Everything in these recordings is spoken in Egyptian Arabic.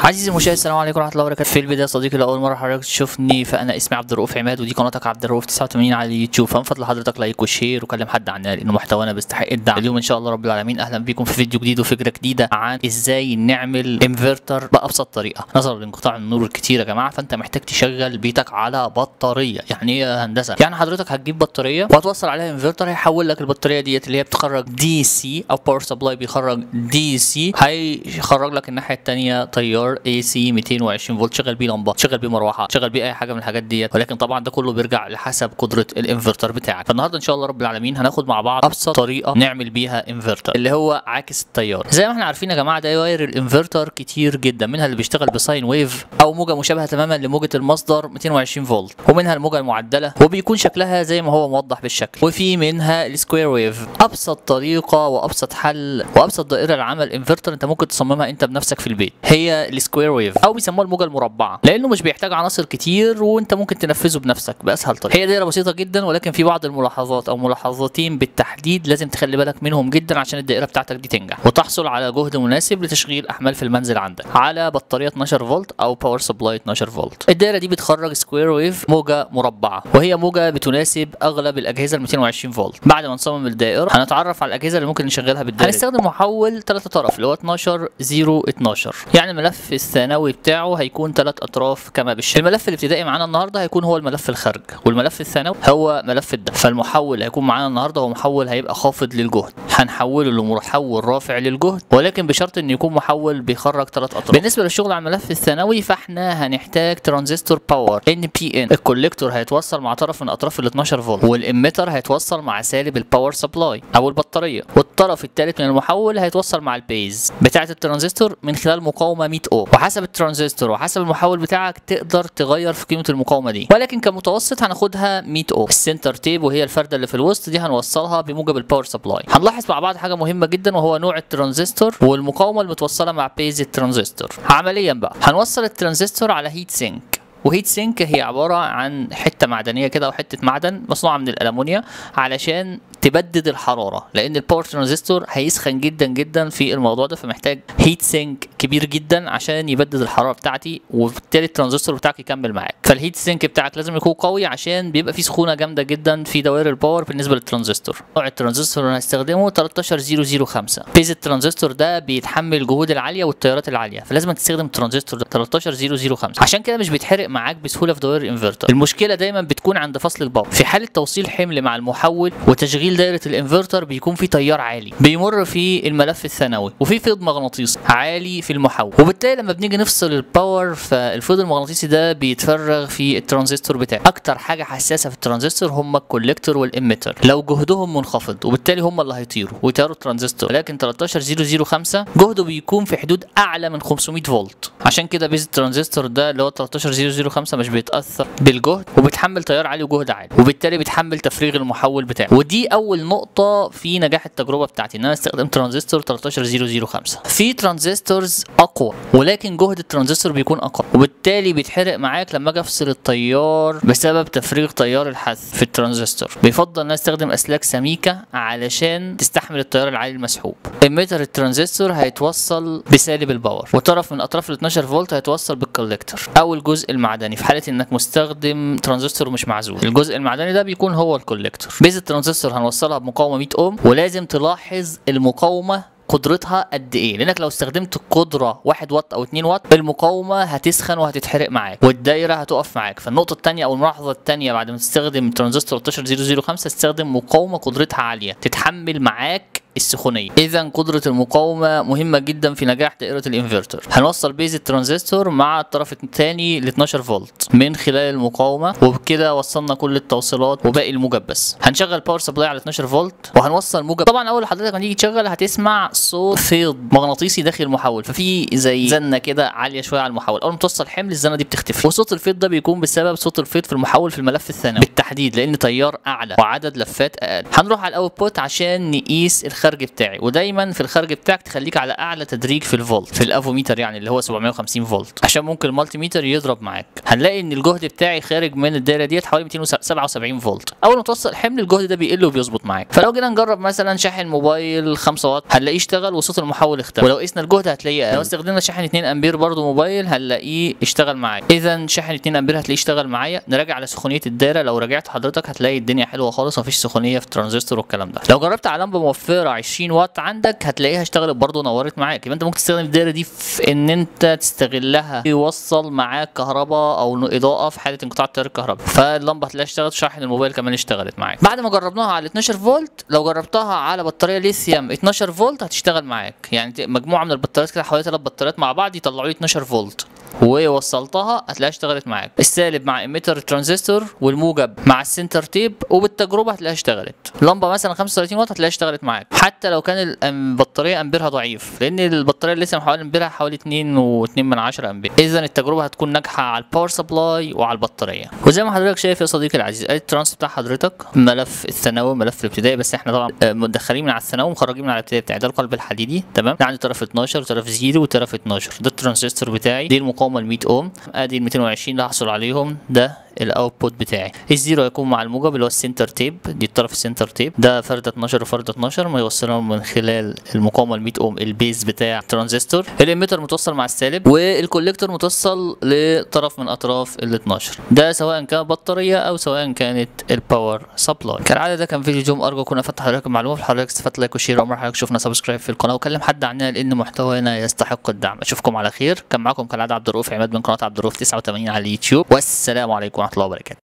عزيزي المشاهد السلام عليكم ورحمه الله وبركاته في البدايه صديقي لاول مره حضرتك تشوفني فانا اسمي عبد الرؤوف عماد ودي قناتك عبد الرؤوف 89 على اليوتيوب فمن فضل حضرتك لايك وشير وكلم حد عننا لانه محتوانا بيستحق الدعم اليوم ان شاء الله رب العالمين اهلا بيكم في فيديو جديد وفكره جديده عن ازاي نعمل انفرتر بابسط طريقه نظرا لانقطاع النور الكتير يا جماعه فانت محتاج تشغل بيتك على بطاريه يعني ايه يا هندسه يعني حضرتك هتجيب بطاريه وهتوصل عليها انفرتر هيحول لك البطاريه ديت اللي هي بتخرج دي سي او باور سبلاي بيخرج دي سي هيخرج لك الناحيه الثانيه تيار اي سي 220 فولت شغل بيه لمبه شغل بيه مروحه شغل بيه اي حاجه من الحاجات ديت ولكن طبعا ده كله بيرجع لحسب قدره الانفرتر بتاعك فالنهارده ان شاء الله رب العالمين هناخد مع بعض ابسط طريقه نعمل بيها انفرتر اللي هو عاكس التيار زي ما احنا عارفين يا جماعه ده واير الانفرتر كتير جدا منها اللي بيشتغل بساين ويف او موجه مشابهه تماما لموجه المصدر 220 فولت ومنها الموجه المعدله وبيكون شكلها زي ما هو موضح بالشكل وفي منها السكوير ويف ابسط طريقه وابسط حل وابسط دائره لعمل انفرتر انت ممكن تصممها انت بنفسك في البيت هي السكوير ويف او بيسموها الموجه المربعه لانه مش بيحتاج عناصر كتير وانت ممكن تنفذه بنفسك باسهل طريقه هي دائره بسيطه جدا ولكن في بعض الملاحظات او ملاحظتين بالتحديد لازم تخلي بالك منهم جدا عشان الدائره بتاعتك دي تنجح وتحصل على جهد مناسب لتشغيل احمال في المنزل عندك على بطاريه 12 فولت او باور سبلاي 12 فولت الدائره دي بتخرج سكوير ويف موجه مربعه وهي موجه بتناسب اغلب الاجهزه ال 220 فولت بعد ما نصمم الدائره هنتعرف على الاجهزه اللي ممكن نشغلها بالدائره هنستخدم محول ثلاثة طرف اللي هو 12 0 12 يعني الملف الثانوي بتاعه هيكون ثلاث اطراف كما بالشكل الملف الابتدائي معانا النهارده هيكون هو الملف الخارج والملف الثانوي هو ملف الدفع فالمحول هيكون معانا النهارده هو محول هيبقى خافض للجهد هنحوله لمحول رافع للجهد ولكن بشرط ان يكون محول بيخرج ثلاث اطراف بالنسبه للشغل على الملف الثانوي فاحنا هنحتاج ترانزستور باور ان بي ان الكوليكتور هيتوصل مع طرف من اطراف ال 12 فولت والاميتر هيتوصل مع سالب الباور سبلاي او البطاريه والطرف الثالث من المحول هيتوصل مع البيز بتاعه الترانزستور من خلال مقاومه 100 اوم وحسب الترانزستور وحسب المحول بتاعك تقدر تغير في قيمه المقاومه دي ولكن كمتوسط هناخدها 100 اوم السنتر تيب وهي الفرده اللي في الوسط دي هنوصلها بموجب الباور سبلاي هنلاحظ مع بعض حاجه مهمه جدا وهو نوع الترانزستور والمقاومه المتوصله مع بيز الترانزستور عمليا بقى هنوصل الترانزستور على هيت سينك وهيت سينك هي عباره عن حته معدنيه كده او حته معدن مصنوعه من الالومنيا علشان تبدد الحراره لان الباور ترانزستور هيسخن جدا جدا في الموضوع ده فمحتاج هيت سينك كبير جدا عشان يبدد الحراره بتاعتي وبالتالي الترانزستور بتاعك يكمل معاك فالهيت سينك بتاعك لازم يكون قوي عشان بيبقى فيه سخونه جامده جدا في دوائر الباور بالنسبه للترانزستور نوع الترانزستور اللي هنستخدمه 13005 بيز الترانزستور ده بيتحمل الجهود العاليه والتيارات العاليه فلازم تستخدم الترانزستور ده 13005 عشان كده مش بيتحرق معاك بسهوله في دوائر الانفرتر المشكله دايما بتكون عند فصل الباور في حاله توصيل حمل مع المحول وتشغيل دايره الانفرتر بيكون في تيار عالي بيمر في الملف الثانوي وفي فيض مغناطيسي عالي في المحول وبالتالي لما بنيجي نفصل الباور فالفيض المغناطيسي ده بيتفرغ في الترانزستور بتاعي اكتر حاجه حساسه في الترانزستور هم الكوليكتور والاميتر لو جهدهم منخفض وبالتالي هم اللي هيطيروا ويطيروا الترانزستور لكن 13005 جهده بيكون في حدود اعلى من 500 فولت عشان كده بيز الترانزستور ده اللي هو 13005 مش بيتاثر بالجهد وبيتحمل تيار عالي وجهد عالي وبالتالي بيتحمل تفريغ المحول بتاعه ودي اول نقطه في نجاح التجربه بتاعتي ان انا استخدم ترانزستور 13005 في ترانزستورز اقوى ولكن جهد الترانزستور بيكون اقل وبالتالي بيتحرق معاك لما اجي افصل التيار بسبب تفريغ تيار الحث في الترانزستور بيفضل ان انا استخدم اسلاك سميكه علشان تستحمل التيار العالي المسحوب اميتر الترانزستور هيتوصل بسالب الباور وطرف من اطراف ال 12 فولت هيتوصل بالكوليكتور او الجزء المعدني في حاله انك مستخدم ترانزستور مش معزول الجزء المعدني ده بيكون هو الكوليكتور بيز الترانزستور هنوصلها بمقاومه 100 اوم ولازم تلاحظ المقاومه قدرتها قد ايه لانك لو استخدمت قدره 1 واط او 2 واط المقاومه هتسخن وهتتحرق معاك والدايره هتقف معاك فالنقطه الثانيه او الملاحظه الثانيه بعد ما تستخدم ترانزستور 13005 استخدم مقاومه قدرتها عاليه تتحمل معاك السخونيه اذا قدره المقاومه مهمه جدا في نجاح دائره الانفرتر هنوصل بيز الترانزستور مع الطرف الثاني ل 12 فولت من خلال المقاومه وبكده وصلنا كل التوصيلات وباقي الموجب بس هنشغل باور سبلاي على 12 فولت وهنوصل موجب طبعا اول حضرتك ما تيجي تشغل هتسمع صوت فيض مغناطيسي داخل المحول ففي زي زنه كده عاليه شويه على المحول اول ما توصل حمل الزنه دي بتختفي وصوت الفيض ده بيكون بسبب صوت الفيض في المحول في الملف الثانوي بالتحديد لان تيار اعلى وعدد لفات اقل هنروح على الاوتبوت عشان نقيس الخارج بتاعي ودايما في الخارج بتاعك تخليك على اعلى تدريج في الفولت في الافوميتر يعني اللي هو 750 فولت عشان ممكن المالتي ميتر يضرب معاك هنلاقي ان الجهد بتاعي خارج من الدايره ديت حوالي 277 فولت اول ما توصل حمل الجهد ده بيقل وبيظبط معاك فلو جينا نجرب مثلا شاحن موبايل 5 واط هنلاقيه اشتغل وصوت المحول اختفى ولو قسنا الجهد هتلاقيه لو استخدمنا شاحن 2 امبير برضو موبايل هنلاقيه اشتغل معاك اذا شاحن 2 امبير هتلاقيه اشتغل معايا نراجع على سخونيه الدايره لو راجعت حضرتك هتلاقي الدنيا حلوه خالص مفيش سخونيه في الترانزستور والكلام ده لو جربت على لمبه موفره 20 واط عندك هتلاقيها اشتغلت برضو نورت معاك يبقى انت ممكن تستخدم الدايره دي في ان انت تستغلها يوصل معاك كهرباء او اضاءه في حاله انقطاع التيار الكهربائي فاللمبه هتلاقيها اشتغلت شاحن الموبايل كمان اشتغلت معاك بعد ما جربناها على 12 فولت لو جربتها على بطاريه ليثيوم 12 فولت هتشتغل معاك يعني مجموعه من البطاريات كده حوالي ثلاث بطاريات مع بعض يطلعوا لي 12 فولت ووصلتها هتلاقيها اشتغلت معاك السالب مع ايميتر ترانزستور والموجب مع السنتر تيب وبالتجربه هتلاقيها اشتغلت لمبه مثلا 35 واط هتلاقيها اشتغلت معاك حتى لو كان البطاريه امبيرها ضعيف لان البطاريه اللي لسه حوالي امبيرها حوالي 2 و2 من 10 امبير اذا التجربه هتكون ناجحه على الباور سبلاي وعلى البطاريه وزي ما حضرتك شايف يا صديقي العزيز ادي الترانس بتاع حضرتك ملف الثانوي ملف الابتدائي بس احنا طبعا مدخلين من على الثانوي ومخرجين من على الابتدائي بتاعي ده القلب الحديدي تمام ده عندي طرف 12 وطرف 0 وطرف 12 ده الترانزستور بتاعي دي المقاومه ال 100 اوم ادي ال 220 اللي هحصل عليهم ده الاوتبوت بتاعي الزيرو هيكون مع الموجب اللي هو السنتر تيب دي الطرف السنتر تيب ده فرده 12 وفرده 12 ما يوصلهم من خلال المقاومه ال 100 اوم البيز بتاع الترانزستور الاميتر متوصل مع السالب والكوليكتور متوصل لطرف من اطراف ال 12 ده سواء كان بطاريه او سواء كانت الباور سبلاي كالعاده ده كان فيديو جوم ارجو اكون افدت حضرتك المعلومه في حضرتك استفدت لايك وشير وامر حضرتك شوفنا سبسكرايب في القناه وكلم حد عننا لان محتوانا يستحق الدعم اشوفكم على خير كان معاكم كالعاده عبد الرؤوف عماد من قناه عبد الرؤوف 89 على اليوتيوب والسلام عليكم ورحمه الله وبركاته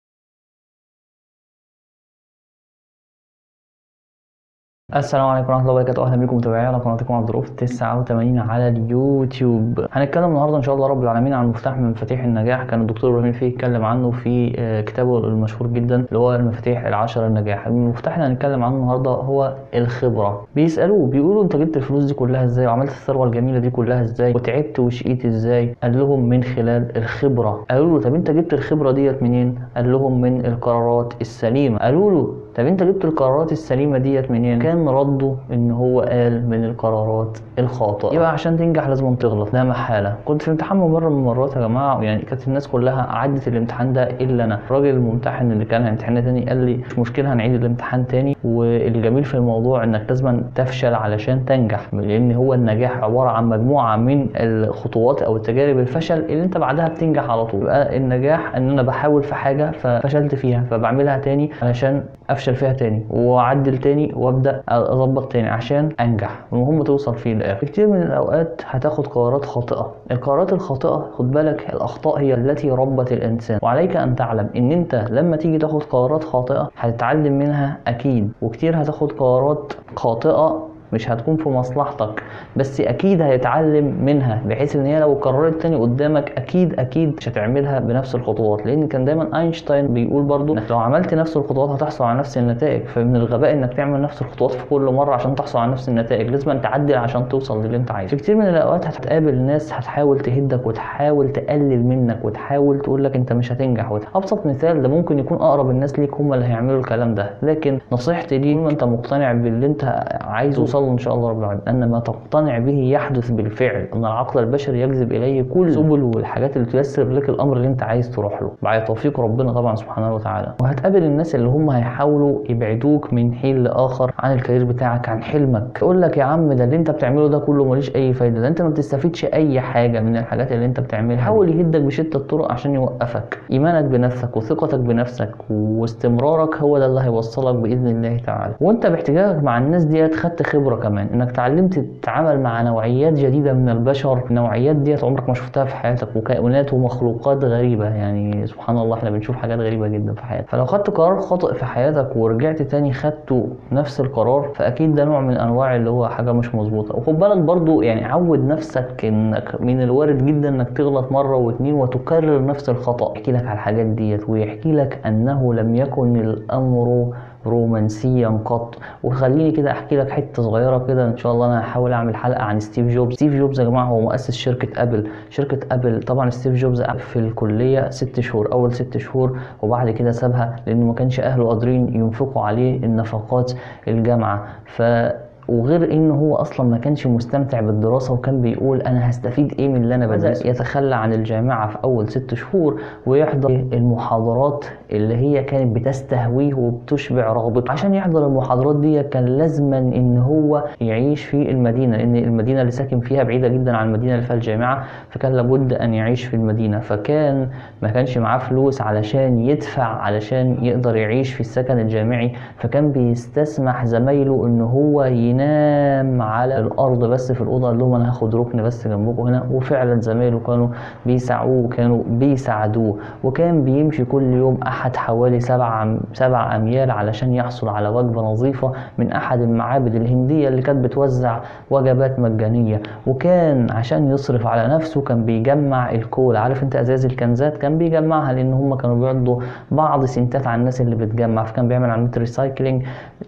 السلام عليكم ورحمه الله وبركاته اهلا بكم متابعي على قناتكم عبد الرؤوف 89 على اليوتيوب هنتكلم النهارده ان شاء الله رب العالمين عن مفتاح من مفاتيح النجاح كان الدكتور ابراهيم فيه اتكلم عنه في كتابه المشهور جدا اللي هو المفاتيح العشر النجاح المفتاح اللي هنتكلم عنه النهارده هو الخبره بيسالوه بيقولوا انت جبت الفلوس دي كلها ازاي وعملت الثروه الجميله دي كلها ازاي وتعبت وشقيت ازاي قال لهم من خلال الخبره قالوا له طب انت جبت الخبره ديت منين قال لهم من القرارات السليمه قالوا له طب انت جبت القرارات السليمه ديت منين كان رده ان هو قال من القرارات الخاطئه يبقى عشان تنجح لازم تغلط لا محاله كنت في امتحان مره من المرات يا جماعه يعني كانت الناس كلها عدت الامتحان ده الا انا الراجل الممتحن اللي كان هيمتحننا تاني قال لي مش مشكله هنعيد الامتحان تاني والجميل في الموضوع انك لازم تفشل علشان تنجح لان هو النجاح عباره عن مجموعه من الخطوات او التجارب الفشل اللي انت بعدها بتنجح على طول يبقى النجاح ان انا بحاول في حاجه ففشلت فيها فبعملها تاني علشان افشل فيها تاني واعدل تاني وابدا اظبط تاني عشان انجح المهم توصل فيه للاخر كتير من الاوقات هتاخد قرارات خاطئه القرارات الخاطئه خد بالك الاخطاء هي التي ربت الانسان وعليك ان تعلم ان انت لما تيجي تاخد قرارات خاطئه هتتعلم منها اكيد وكتير هتاخد قرارات خاطئه مش هتكون في مصلحتك بس اكيد هيتعلم منها بحيث ان هي لو قررت تاني قدامك اكيد اكيد مش هتعملها بنفس الخطوات لان كان دايما اينشتاين بيقول برضو انك لو عملت نفس الخطوات هتحصل على نفس النتائج فمن الغباء انك تعمل نفس الخطوات في كل مره عشان تحصل على نفس النتائج لازم تعدل عشان توصل للي انت عايزه في كتير من الاوقات هتقابل ناس هتحاول تهدك وتحاول تقلل منك وتحاول تقول لك انت مش هتنجح ابسط مثال ده ممكن يكون اقرب الناس ليك هم اللي هيعملوا الكلام ده لكن نصيحتي ليك ما انت مقتنع باللي انت عايزه توصل ان شاء الله رب العالمين ان ما تقتنع به يحدث بالفعل ان العقل البشري يجذب اليه كل سبل والحاجات اللي تيسر لك الامر اللي انت عايز تروح له بعد توفيق ربنا طبعا سبحانه وتعالى وهتقابل الناس اللي هم هيحاولوا يبعدوك من حين لاخر عن الكارير بتاعك عن حلمك يقول لك يا عم ده اللي انت بتعمله ده كله ملوش اي فايده ده انت ما بتستفيدش اي حاجه من الحاجات اللي انت بتعملها حاول يهدك بشتى الطرق عشان يوقفك ايمانك بنفسك وثقتك بنفسك واستمرارك هو ده اللي هيوصلك باذن الله تعالى وانت باحتكاكك مع الناس ديت خدت خبره كمان انك اتعلمت تتعامل مع نوعيات جديده من البشر النوعيات ديت عمرك ما شفتها في حياتك وكائنات ومخلوقات غريبه يعني سبحان الله احنا بنشوف حاجات غريبه جدا في حياتك فلو خدت قرار خاطئ في حياتك ورجعت تاني خدته نفس القرار فاكيد ده نوع من انواع اللي هو حاجه مش مظبوطه وخد بالك برضو يعني عود نفسك انك من الوارد جدا انك تغلط مره واتنين وتكرر نفس الخطا يحكي لك على الحاجات ديت ويحكي لك انه لم يكن الامر رومانسيا قط وخليني كده احكي لك حته صغيره كده ان شاء الله انا هحاول اعمل حلقه عن ستيف جوبز ستيف جوبز يا جماعه هو مؤسس شركه ابل شركه ابل طبعا ستيف جوبز في الكليه ست شهور اول ست شهور وبعد كده سابها لانه ما كانش اهله قادرين ينفقوا عليه النفقات الجامعه ف وغير انه هو اصلا ما كانش مستمتع بالدراسه وكان بيقول انا هستفيد ايه من اللي انا بدرسه يتخلى عن الجامعه في اول ست شهور ويحضر المحاضرات اللي هي كانت بتستهويه وبتشبع رغبته عشان يحضر المحاضرات دي كان لازما ان هو يعيش في المدينه لان المدينه اللي ساكن فيها بعيده جدا عن المدينه اللي فيها الجامعه فكان لابد ان يعيش في المدينه فكان ما كانش معاه فلوس علشان يدفع علشان يقدر يعيش في السكن الجامعي فكان بيستسمح زمايله ان هو ينام على الارض بس في الاوضه قال لهم انا هاخد ركن بس جنبكم هنا وفعلا زمايله كانوا بيساعوه وكانوا بيساعدوه وكان بيمشي كل يوم احد حوالي سبع سبع اميال علشان يحصل على وجبه نظيفه من احد المعابد الهنديه اللي كانت بتوزع وجبات مجانيه وكان عشان يصرف على نفسه كان بيجمع الكول عارف انت ازاز الكنزات كان بيجمعها لان هم كانوا بيعضوا بعض سنتات على الناس اللي بتجمع فكان بيعمل عمليه ريسايكلينج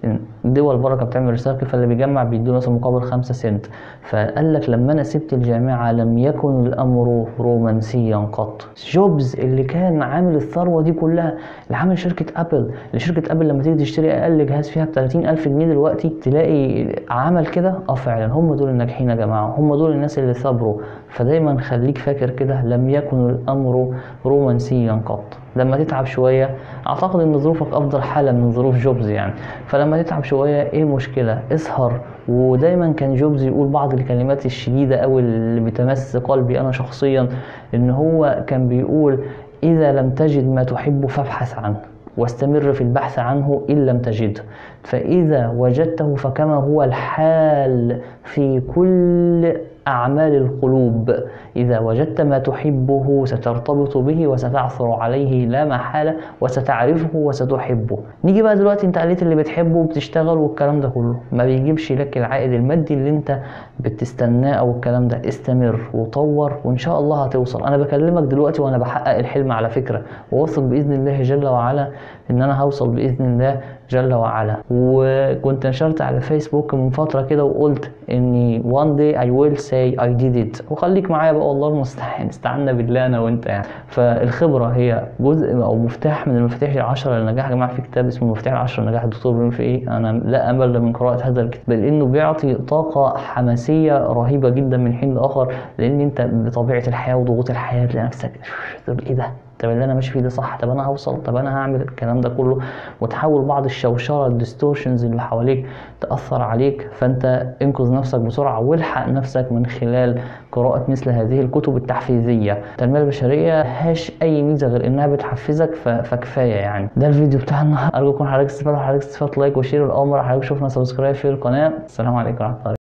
دول بركه بتعمل ريسايكل فاللي بيجمع بيدوله مثلا مقابل خمسة سنت فقال لك لما انا سبت الجامعه لم يكن الامر رومانسيا قط جوبز اللي كان عامل الثروه دي كلها اللي عامل شركه ابل اللي شركه ابل لما تيجي تشتري اقل جهاز فيها ب 30000 جنيه دلوقتي تلاقي عمل كده اه فعلا هم دول الناجحين يا جماعه هم دول الناس اللي صبروا فدايما خليك فاكر كده لم يكن الامر رومانسيا قط لما تتعب شويه اعتقد ان ظروفك افضل حاله من ظروف جوبز يعني فلما تتعب شويه ايه المشكله اسهر ودايما كان جوبز يقول بعض الكلمات الشديده او اللي بتمس قلبي انا شخصيا ان هو كان بيقول اذا لم تجد ما تحب فابحث عنه واستمر في البحث عنه ان لم تجده فاذا وجدته فكما هو الحال في كل أعمال القلوب إذا وجدت ما تحبه سترتبط به وستعثر عليه لا محالة وستعرفه وستحبه نيجي بقى دلوقتي انت قلت اللي بتحبه وبتشتغل والكلام ده كله ما بيجيبش لك العائد المادي اللي انت بتستناه او الكلام ده استمر وطور وان شاء الله هتوصل انا بكلمك دلوقتي وانا بحقق الحلم على فكرة وواثق بإذن الله جل وعلا ان انا هوصل بإذن الله جل وعلا وكنت نشرت على فيسبوك من فترة كده وقلت اني one day I will say I did it وخليك معايا بقى والله المستعان استعنا بالله انا وانت يعني فالخبرة هي جزء او مفتاح من المفاتيح العشرة للنجاح يا جماعة في كتاب اسمه مفتاح العشرة للنجاح الدكتور ابراهيم في ايه انا لا امل من قراءة هذا الكتاب بل انه بيعطي طاقة حماسية رهيبة جدا من حين لاخر لان انت بطبيعة الحياة وضغوط الحياة تلاقي نفسك تقول ايه ده طب اللي انا ماشي فيه ده صح طب انا هوصل طب انا هعمل الكلام ده كله وتحاول بعض الشوشره الديستورشنز اللي حواليك تاثر عليك فانت انقذ نفسك بسرعه والحق نفسك من خلال قراءه مثل هذه الكتب التحفيزيه التنميه البشريه ملهاش اي ميزه غير انها بتحفزك فكفايه يعني ده الفيديو بتاع النهارده ارجوكم حضرتك استفادوا حضرتك استفادوا لايك وشير والاول مره حضرتك شوفنا سبسكرايب في القناه السلام عليكم ورحمه الله